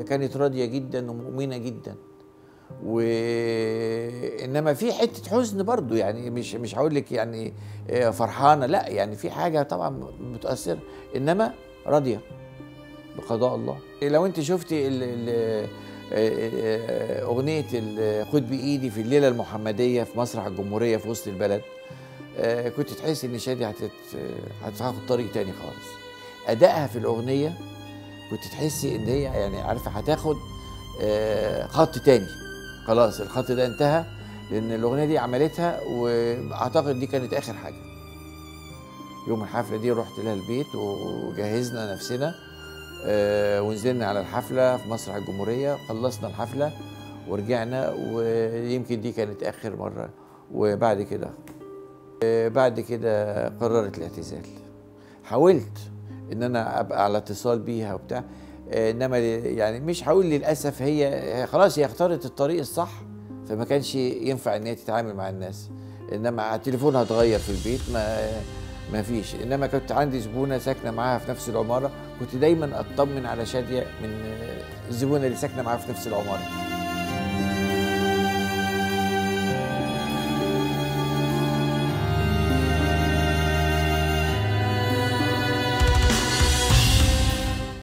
كانت راضيه جدا ومؤمنه جدا و انما في حته حزن برضو يعني مش مش هقول لك يعني آه، فرحانه لا يعني في حاجه طبعا متاثره انما راضيه بقضاء الله لو انت شفتي ال ال آه، آه، اغنيه ال- خد بايدي في الليله المحمديه في مسرح الجمهوريه في وسط البلد آه، كنت تحسي ان شادي هتت هتاخد طريق تاني خالص ادائها في الاغنيه كنت تحسي ان هي يعني عارفه هتاخد آه، خط تاني خلاص الخط ده انتهى لان الاغنيه دي عملتها واعتقد دي كانت اخر حاجه يوم الحفله دي رحت لها البيت وجهزنا نفسنا آه، ونزلنا على الحفله في مسرح الجمهوريه خلصنا الحفله ورجعنا ويمكن دي كانت اخر مره وبعد كده آه، بعد كده قررت الاعتزال حاولت ان انا ابقى على اتصال بيها وبتاع آه، انما يعني مش هقول للاسف هي هي خلاص هي اختارت الطريق الصح فما كانش ينفع ان هي تتعامل مع الناس انما تليفونها اتغير في البيت ما ما فيش انما كنت عندي زبونه ساكنه معاها في نفس العماره كنت دايما اطمن على شاديه من آه، الزبونه اللي ساكنه معاها في نفس العماره